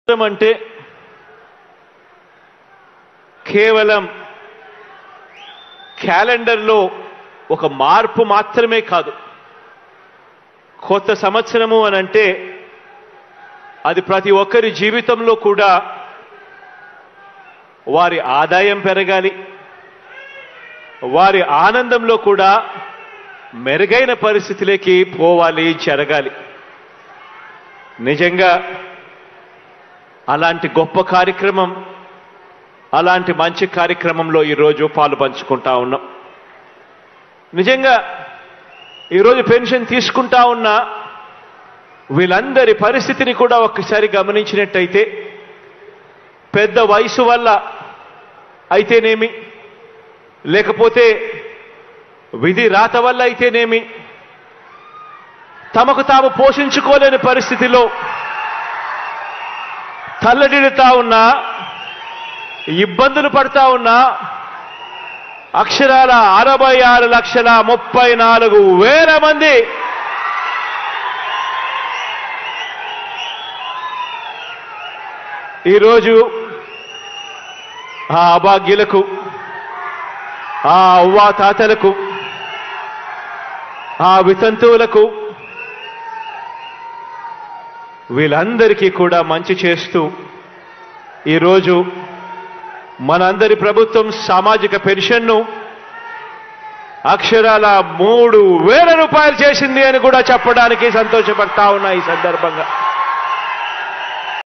స్వాతంత్రం అంటే కేవలం క్యాలెండర్లో ఒక మార్పు మాత్రమే కాదు కొత్త సంవత్సరము అని అంటే అది ప్రతి ఒక్కరి జీవితంలో కూడా వారి ఆదాయం పెరగాలి వారి ఆనందంలో కూడా మెరుగైన పరిస్థితిలోకి పోవాలి జరగాలి నిజంగా అలాంటి గొప్ప కార్యక్రమం అలాంటి మంచి కార్యక్రమంలో ఈరోజు పాలు పంచుకుంటా ఉన్నాం నిజంగా ఈరోజు పెన్షన్ తీసుకుంటా ఉన్న వీళ్ళందరి పరిస్థితిని కూడా ఒక్కసారి గమనించినట్టయితే పెద్ద వయసు వల్ల అయితేనేమి లేకపోతే విధి రాత వల్ల అయితేనేమి తమకు తాము పోషించుకోలేని పరిస్థితిలో తల్లడిల్లుతా ఉన్నా ఇబ్బందులు పడతా ఉన్నా అక్షరాల అరవై ఆరు లక్షల ముప్పై నాలుగు వేల మంది ఈరోజు ఆ అభాగ్యులకు ఆ అవ్వా తాతలకు ఆ వితంతువులకు వీళ్ళందరికీ కూడా మంచి చేస్తూ ఈరోజు మనందరి ప్రభుత్వం సామాజిక పెన్షన్ను అక్షరాల మూడు వేల రూపాయలు చేసింది అని కూడా చెప్పడానికి సంతోషపడతా ఉన్నా ఈ సందర్భంగా